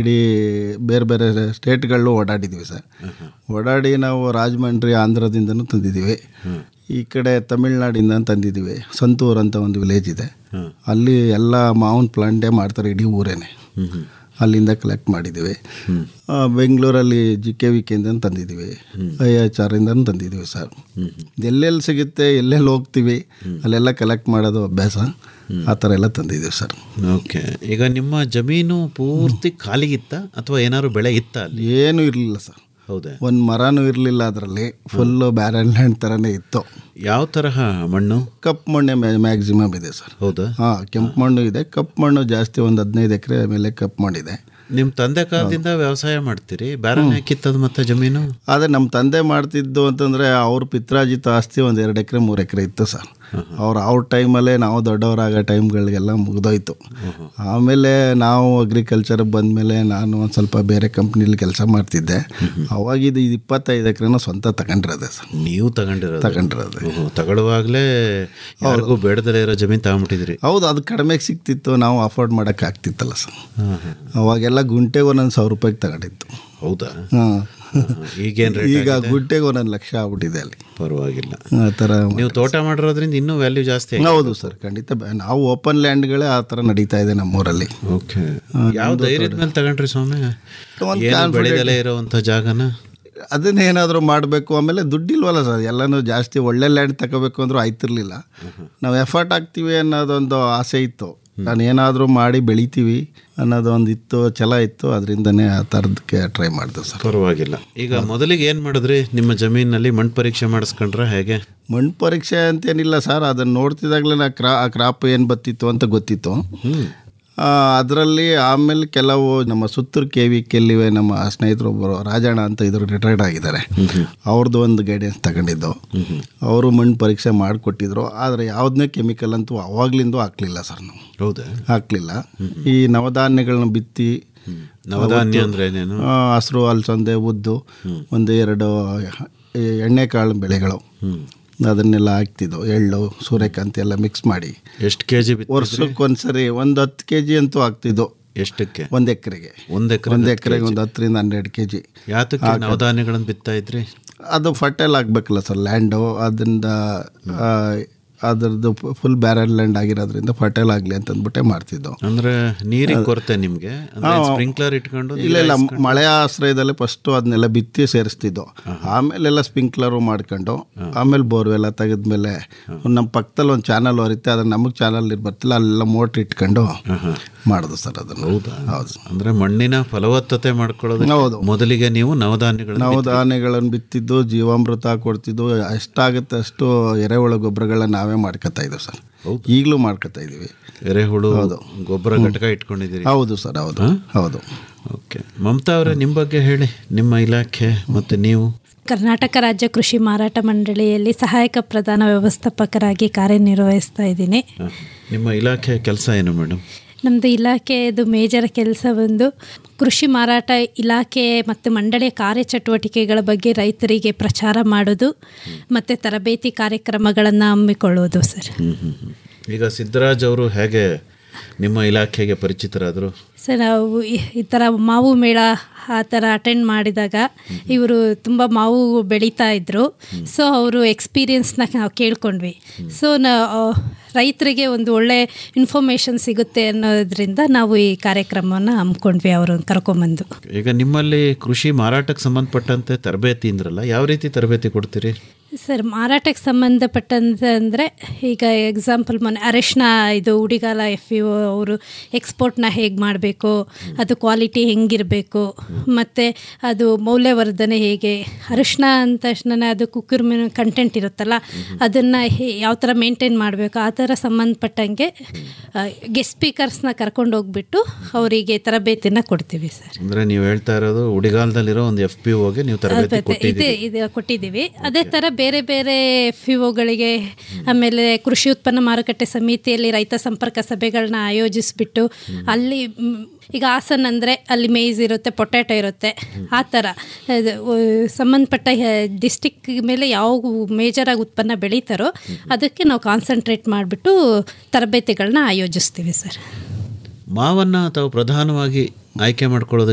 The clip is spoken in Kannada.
ಇಡೀ ಬೇರೆ ಬೇರೆ ಸ್ಟೇಟ್ಗಳು ಓಡಾಡಿದ್ದೀವಿ ಸರ್ ಓಡಾಡಿ ನಾವು ರಾಜಮಂಡ್ರಿ ಆಂಧ್ರದಿಂದನೂ ತಂದಿದ್ದೀವಿ ಈ ಕಡೆ ತಮಿಳ್ನಾಡಿಂದ ತಂದಿದ್ದೀವಿ ಸಂತೂರ್ ಅಂತ ಒಂದು ವಿಲೇಜ್ ಇದೆ ಅಲ್ಲಿ ಎಲ್ಲ ಮಾವಿನ ಪ್ಲಾಂಟೇ ಮಾಡ್ತಾರೆ ಇಡೀ ಊರೇನೆ ಅಲ್ಲಿಂದ ಕಲೆಕ್ಟ್ ಮಾಡಿದ್ದೀವಿ ಆ, ಬೆಂಗಳೂರಲ್ಲಿ ಜಿ ಕೆ ವಿ ಕೆಯಿಂದ ತಂದಿದ್ದೀವಿ ಐ ಎಚ್ ಆರಿಂದನೂ ತಂದಿದ್ದೀವಿ ಸರ್ ಎಲ್ಲೆಲ್ಲಿ ಸಿಗುತ್ತೆ ಎಲ್ಲೆಲ್ಲಿ ಹೋಗ್ತೀವಿ ಅಲ್ಲೆಲ್ಲ ಕಲೆಕ್ಟ್ ಮಾಡೋದು ಅಭ್ಯಾಸ ಆ ಥರ ಎಲ್ಲ ತಂದಿದ್ದೀವಿ ಸರ್ ಓಕೆ ಈಗ ನಿಮ್ಮ ಜಮೀನು ಪೂರ್ತಿ ಖಾಲಿಗಿತ್ತ ಅಥವಾ ಏನಾದ್ರು ಬೆಳೆ ಇತ್ತ ಅಲ್ಲಿ ಏನೂ ಇರಲಿಲ್ಲ ಸರ್ ಹೌದಾ ಒಂದು ಮರನೂ ಇರಲಿಲ್ಲ ಅದರಲ್ಲಿ ಫುಲ್ಲು ಬ್ಯಾರಲ್ ಲ್ಯಾಂಡ್ ಥರನೇ ಇತ್ತು ಯಾವ ತರಹ ಮಣ್ಣು ಕಪ್ಪು ಮಣ್ಣೆ ಮ್ಯಾಕ್ಸಿಮಮ್ ಇದೆ ಸರ್ ಹೌದಾ ಹಾಂ ಕೆಂಪು ಮಣ್ಣು ಇದೆ ಕಪ್ಪು ಮಣ್ಣು ಜಾಸ್ತಿ ಒಂದು ಹದಿನೈದು ಎಕರೆ ಮೇಲೆ ಕಪ್ಪು ಮಣ್ಣಿದೆ ನಿಮ್ಮ ತಂದೆ ಕಾಲದಿಂದ ವ್ಯವಸಾಯ ಮಾಡ್ತೀರಿ ಬೇರೆ ಹಾಕಿತ್ತದು ಮತ್ತೆ ಜಮೀನು ಆದರೆ ನಮ್ಮ ತಂದೆ ಮಾಡ್ತಿದ್ದು ಅಂತಂದರೆ ಅವ್ರ ಪಿತ್ರಾಜಿತ ಆಸ್ತಿ ಒಂದು ಎರಡು ಎಕರೆ ಮೂರು ಎಕರೆ ಇತ್ತು ಸರ್ ಅವ್ರು ಅವ್ರ ಟೈಮಲ್ಲೇ ನಾವು ದೊಡ್ಡವರಾಗೋ ಟೈಮ್ಗಳಿಗೆಲ್ಲ ಮುಗಿದೋಯ್ತು ಆಮೇಲೆ ನಾವು ಅಗ್ರಿಕಲ್ಚರ್ ಬಂದಮೇಲೆ ನಾನು ಒಂದು ಸ್ವಲ್ಪ ಬೇರೆ ಕಂಪ್ನಿಲಿ ಕೆಲಸ ಮಾಡ್ತಿದ್ದೆ ಅವಾಗ ಇದು ಇಪ್ಪತ್ತೈದು ಎಕರೆನ ಸ್ವಂತ ತಗೊಂಡಿರೋದೆ ಸರ್ ನೀವು ತಗೊಂಡಿರೋದು ತಗೊಂಡಿರೋದು ಓಹೋ, ತಗೊಳ್ಳುವಾಗ್ಲೇ ಯಾರಿಗೂ ಬೇಡದಲ್ಲೇ ಇರೋ ಜಮೀನು ತಗೊಂಬಿಟ್ಟಿದ್ರಿ ಹೌದು ಅದು ಕಡಿಮೆಗೆ ಸಿಕ್ತಿತ್ತು ನಾವು ಅಫೋರ್ಡ್ ಮಾಡೋಕ್ಕೆ ಆಗ್ತಿತ್ತಲ್ಲ ಸರ್ ಅವಾಗೆಲ್ಲ ಗುಂಟೆಗೆ ಒಂದೊಂದು ಸಾವಿರ ರೂಪಾಯಿಗೆ ತಗೊಂಡಿತ್ತು ಹೌದಾ ಹಾಂ ಈಗೇನ್ ರೇಟ್ ಈಗ ಗುಂಟೆಗೆ ಒಂದೊಂದು ಲಕ್ಷ ಆಗ್ಬಿಟ್ಟಿದೆ ಅಲ್ಲಿ ಪರವಾಗಿಲ್ಲ ಆ ಥರ ನೀವು ತೋಟ ಮಾಡಿರೋದ್ರಿಂದ ಇನ್ನೂ ವ್ಯಾಲ್ಯೂ ಜಾಸ್ತಿ ಆಗಿದೆ. ಹೌದು ಸರ್ ಖಂಡಿತ ಬ- ನಾವು ಓಪನ್ ಲ್ಯಾಂಡ್ಗಳೇ ಆ ಥರ ನಡೀತಾ ಇದೆ ನಮ್ಮೂರಲ್ಲಿ ಓಕೆ ಯಾವ ಧೈರ್ಯದ ಮೇಲೆ ತಗೊಂಡ್ರಿ ಸ್ವಾಮಿ ಒಂದ್ ಏನು confident- ಬೆಳೆದಲೇ ಇರೋವಂಥ ಜಾಗನ ಅದನ್ನ ಏನಾದರೂ ಮಾಡಬೇಕು ಆಮೇಲೆ ದುಡ್ಡಿಲ್ವಲ್ಲ ಸರ್ ಎಲ್ಲನೂ ಜಾಸ್ತಿ ಒಳ್ಳೆ ಲ್ಯಾಂಡ್ ತಗೋಬೇಕು ಅಂದ್ರೂ ಆಯ್ತಿರ್ಲಿಲ್ಲ ನಾವು ಎಫರ್ಟ್ ಹಾಕ್ತೀವಿ ಅನ್ನೋದೊಂದು ಆಸೆ ಇತ್ತು ನಾನು ಏನಾದರೂ ಮಾಡಿ ಬೆಳಿತೀವಿ ಅನ್ನೋದೊಂದು ಇತ್ತು ಛಲ ಇತ್ತು ಅದರಿಂದನೇ ಆ ಥರದಕ್ಕೆ ಟ್ರೈ ಮಾಡಿದೆ ಸರ್ ಪರವಾಗಿಲ್ಲ ಈಗ ಮೊದಲಿಗೆ ಏನು ಮಾಡಿದ್ರಿ ನಿಮ್ಮ ಜಮೀನಲ್ಲಿ ಮಣ್ಣು ಪರೀಕ್ಷೆ ಮಾಡಿಸ್ಕೊಂಡ್ರ ಹೇಗೆ ಮಣ್ಣು ಪರೀಕ್ಷೆ ಅಂತೇನಿಲ್ಲ ಸರ್ ಅದನ್ನು ನೋಡ್ತಿದ್ದಾಗಲೇ ನಾ ಕ್ರಾ ಆ ಕ್ರಾಪ್ ಏನು ಬತ್ತಿತ್ತು ಅಂತ ಗೊತ್ತಿತ್ತು ಅದರಲ್ಲಿ ಆಮೇಲೆ ಕೆಲವು ನಮ್ಮ ಸುತ್ತೂರು ಕೆ ವಿ ಕೆಲ್ಲಿವೆ ನಮ್ಮ ಸ್ನೇಹಿತರು ಒಬ್ಬರು ರಾಜಣ್ಣ ಅಂತ ಇದ್ರು ರಿಟೈರ್ಡ್ ಆಗಿದ್ದಾರೆ ಅವ್ರದ್ದು ಒಂದು ಗೈಡೆನ್ಸ್ ತಗೊಂಡಿದ್ದು ಅವರು ಮಣ್ಣು ಪರೀಕ್ಷೆ ಮಾಡಿಕೊಟ್ಟಿದ್ರು ಆದರೆ ಯಾವುದನ್ನೇ ಕೆಮಿಕಲ್ ಅಂತೂ ಅವಾಗ್ಲಿಂದ ಹಾಕ್ಲಿಲ್ಲ ಸರ್ ನಾವು ಹೌದಾ ಹಾಕ್ಲಿಲ್ಲ ಈ ನವಧಾನ್ಯಗಳನ್ನ ಬಿತ್ತಿ ನವಧಾನ್ಯ ಅಂದ್ರೆ ಏನೇನು ಆ, ಹಸ್ರು ಅಲಸಂದೆ ಉದ್ದು ಒಂದು ಎರಡು ಎಣ್ಣೆಕಾಳು ಬೆಳೆಗಳು ಅದನ್ನೆಲ್ಲ ಹಾಕ್ತಿದ್ದು ಎಳ್ಳು ಸೂರ್ಯಕಾಂತಿ ಎಲ್ಲ ಮಿಕ್ಸ್ ಮಾಡಿ ಎಷ್ಟು ಕೆ ಜಿ ವರ್ಷಕ್ಕೊಂದ್ಸರಿ ಒಂದು ಹತ್ತು ಕೆ ಜಿ ಅಂತೂ ಆಗ್ತಿದ್ದು ಎಷ್ಟಕ್ಕೆ ಒಂದು ಎಕರೆಗೆ ಒಂದು ಎಕರೆ ಒಂದು ಎಕರೆಗೆ ಒಂದು ಹತ್ತರಿಂದ ಹನ್ನೆರಡು ಕೆ ಜಿ ಯಾತಕ್ಕೆ ನವಧಾನ್ಯಗಳನ್ನು ಬಿತ್ತಾ ಇದ್ರಿ ಅದು ಫರ್ಟೈಲ್ ಆಗಬೇಕಲ್ಲ ಸರ್ ಲ್ಯಾಂಡು ಅದರಿಂದ ಆ, ಅದರದ್ದು ಫುಲ್ ಬ್ಯಾರಲ್ ಲ್ಯಾಂಡ್ ಆಗಿರೋದ್ರಿಂದ ಫರ್ಟೈಲ್ ಆಗಲಿ ಅಂತ ಅಂದ್ಬಿಟ್ಟೆ ಮಾಡ್ತಿದ್ದು ಅಂದ್ರೆ ನೀರಿಗೆ ಕೊರತೆ ನಿಮ್ಗೆ ಸ್ಪ್ರಿಂಕ್ಲರ್ ಇಟ್ಕೊಂಡು ಇಲ್ಲ ಇಲ್ಲ ಮಳೆ ಆಶ್ರಯದಲ್ಲೇ ಫಸ್ಟು ಅದನ್ನೆಲ್ಲ ಬಿತ್ತಿ ಸೇರಿಸ್ತಿದ್ದು ಆಮೇಲೆಲ್ಲ ಸ್ಪ್ರಿಂಕ್ಲರು ಮಾಡ್ಕೊಂಡು ಆಮೇಲೆ ಬೋರ್ವೆಲ್ಲ ತೆಗೆದ್ಮೇಲೆ ನಮ್ಮ ಪಕ್ಕದಲ್ಲಿ ಒಂದು ಚಾನಲ್ ಬರುತ್ತೆ ಅದ್ರ ನಮಗೆ ಚಾನಲ್ ಬರ್ತಿಲ್ಲ ಅಲ್ಲೆಲ್ಲ ಮೋಟ್ರ್ ಇಟ್ಕೊಂಡು ಮಾಡೋದು ಸರ್ ಅದನ್ನು ಹೌದಾ ಹೌದು ಅಂದ್ರೆ ಮಣ್ಣಿನ ಫಲವತ್ತತೆ ಮಾಡ್ಕೊಳ್ಳೋದು ಹೌದು. ಮೊದಲಿಗೆ ನೀವು ನವಧಾನ್ಯಗಳನ್ನು ನಾವು ಧಾನ್ಯಗಳನ್ನು ಬಿತ್ತಿದ್ದು ಜೀವಾಮೃತ ಕೊಡ್ತಿದ್ದು ಎಷ್ಟಾಗುತ್ತೆ ಅಷ್ಟು ಎರೆಹುಳ ಗೊಬ್ಬರಗಳನ್ನ ನಾವೇ ಮಾಡ್ಕೊತಾ ಇದ್ದೀವಿ ಸರ್ ಈಗಲೂ ಮಾಡ್ಕೊತಾ ಇದ್ದೀವಿ ಎರೆಹುಳು ಗೊಬ್ಬರ ಘಟಕ ಇಟ್ಕೊಂಡಿದ್ದೀರಿ ಹೌದು ಸರ್ ಹೌದು ಹೌದು ಓಕೆ ಮಮತಾ ಅವರೇ ನಿಮ್ಮ ಬಗ್ಗೆ ಹೇಳಿ ನಿಮ್ಮ ಇಲಾಖೆ ಮತ್ತೆ ನೀವು ಕರ್ನಾಟಕ ರಾಜ್ಯ ಕೃಷಿ ಮಾರಾಟ ಮಂಡಳಿಯಲ್ಲಿ ಸಹಾಯಕ ಪ್ರಧಾನ ವ್ಯವಸ್ಥಾಪಕರಾಗಿ ಕಾರ್ಯನಿರ್ವಹಿಸ್ತಾ ಇದ್ದೀನಿ ಹ. ನಿಮ್ಮ ಇಲಾಖೆ ಕೆಲಸ ಏನು ಮೇಡಮ್ ನಮ್ಮದು ಇಲಾಖೆಯದು ಮೇಜರ್ ಕೆಲಸ ಬಂದು ಕೃಷಿ ಮಾರಾಟ ಇಲಾಖೆ ಮತ್ತು ಮಂಡಳಿಯ ಕಾರ್ಯಚಟುವಟಿಕೆಗಳ ಬಗ್ಗೆ ರೈತರಿಗೆ ಪ್ರಚಾರ ಮಾಡೋದು ಮತ್ತು ತರಬೇತಿ ಕಾರ್ಯಕ್ರಮಗಳನ್ನು ಹಮ್ಮಿಕೊಳ್ಳೋದು ಸರ್ ಹ್ಮ್ ಹ್ಮ್ ಹ್ಮ್. ಈಗ ಸಿದ್ದರಾಜ್ ಅವರು ಹೇಗೆ ನಿಮ್ಮ ಇಲಾಖೆಗೆ ಪರಿಚಿತರಾದರು ಸರ್ ನಾವು ಈ- ಈ ಥರ ಮಾವು ಮೇಳ ಆ ಥರ ಅಟೆಂಡ್ ಮಾಡಿದಾಗ ಇವರು ತುಂಬ ಮಾವು ಬೆಳೀತಾ ಇದ್ದರು ಸೊ ಅವರು ಎಕ್ಸ್ಪೀರಿಯನ್ಸ್ನ ನಾವು ಕೇಳ್ಕೊಂಡ್ವಿ ಸೊ ನಾ ರೈತರಿಗೆ ಒಂದು ಒಳ್ಳೆ ಇನ್ಫಾರ್ಮೇಷನ್ ಸಿಗುತ್ತೆ ಅನ್ನೋದ್ರಿಂದ ನಾವು ಈ ಕಾರ್ಯಕ್ರಮವನ್ನು ಹಮ್ಮಿಕೊಂಡ್ವಿ ಅವರು ಕರ್ಕೊಂಬಂದು ಈಗ ನಿಮ್ಮಲ್ಲಿ ಕೃಷಿ ಮಾರಾಟಕ್ಕೆ ಸಂಬಂಧಪಟ್ಟಂತೆ ತರಬೇತಿ ಅಂದ್ರಲ್ಲ ಯಾವ ರೀತಿ ತರಬೇತಿ ಕೊಡ್ತೀರಿ ಸರ್ ಮಾರಾಟಕ್ಕೆ ಸಂಬಂಧಪಟ್ಟಂತೆ ಅಂದರೆ ಈಗ ಎಕ್ಸಾಂಪಲ್ ಮೊನ್ನೆ ಅರಿಶಿನ ಇದು ಉಡಿಗಾಲ ಎಫ್ ಯು ಅವರು ಎಕ್ಸ್ಪೋರ್ಟ್ನ ಹೇಗೆ ಮಾಡಬೇಕು ಅದು ಕ್ವಾಲಿಟಿ ಹೆಂಗಿರಬೇಕು ಮತ್ತು ಅದು ಮೌಲ್ಯವರ್ಧನೆ ಹೇಗೆ ಅರಿಶಿನ ಅಂದ ತಕ್ಷಣ ಅದು ಕುಕ್ಕುರ್ಮಿನ ಕಂಟೆಂಟ್ ಇರುತ್ತಲ್ಲ ಅದನ್ನು ಯಾವ ಥರ ಮೇಂಟೈನ್ ಮಾಡಬೇಕು ಆ ಥರ ಸಂಬಂಧಪಟ್ಟಂಗೆ ಗೆಸ್ಟ್ ಸ್ಪೀಕರ್ಸ್ನ ಕರ್ಕೊಂಡು ಹೋಗ್ಬಿಟ್ಟು ಅವರಿಗೆ ತರಬೇತಿನ ಕೊಡ್ತೀವಿ ಸರ್ ಅಂದ್ರೆ ನೀವು ಹೇಳ್ತಾ ಇರೋದು ಉಡಿಗಾಲದಲ್ಲಿರೋ ಒಂದು ಎಫ್ ಪಿ ಓಗೆ ನೀವು ತರಬೇತಿ ಇದೆ ಕೊಟ್ಟಿದ್ದೀರಿ ಇದು ಕೊಟ್ಟಿದ್ದೀವಿ ಅದೇ ಥರ ಬೇರೆ ಬೇರೆ ಫಿಒಗಳಿಗೆ ಆಮೇಲೆ ಕೃಷಿ ಉತ್ಪನ್ನ ಮಾರುಕಟ್ಟೆ ಸಮಿತಿಯಲ್ಲಿ ರೈತ ಸಂಪರ್ಕ ಸಭೆಗಳನ್ನ ಆಯೋಜಿಸ್ಬಿಟ್ಟು ಅಲ್ಲಿ ಮ್, ಈಗ ಹಾಸನ್ ಅಂದರೆ ಅಲ್ಲಿ ಮೇಯ್ಸ್ ಇರುತ್ತೆ ಪೊಟ್ಯಾಟೊ ಇರುತ್ತೆ ಆ ಥರ ಅದು, ಉ, ಸಂಬಂಧಪಟ್ಟ ಡಿಸ್ಟಿಕ್ ಮೇಲೆ ಯಾವ ಮೇಜರಾಗಿ ಉತ್ಪನ್ನ ಬೆಳೀತಾರೋ ಅದಕ್ಕೆ ನಾವು ಕಾನ್ಸಂಟ್ರೇಟ್ ಮಾಡಿಬಿಟ್ಟು ತರಬೇತಿಗಳನ್ನ ಆಯೋಜಿಸ್ತೀವಿ ಸರ್ ಮಾವನ್ನ ತಾವು ಪ್ರಧಾನವಾಗಿ ಆಯ್ಕೆ ಮಾಡ್ಕೊಳ್ಳೋದಕ್ಕೆ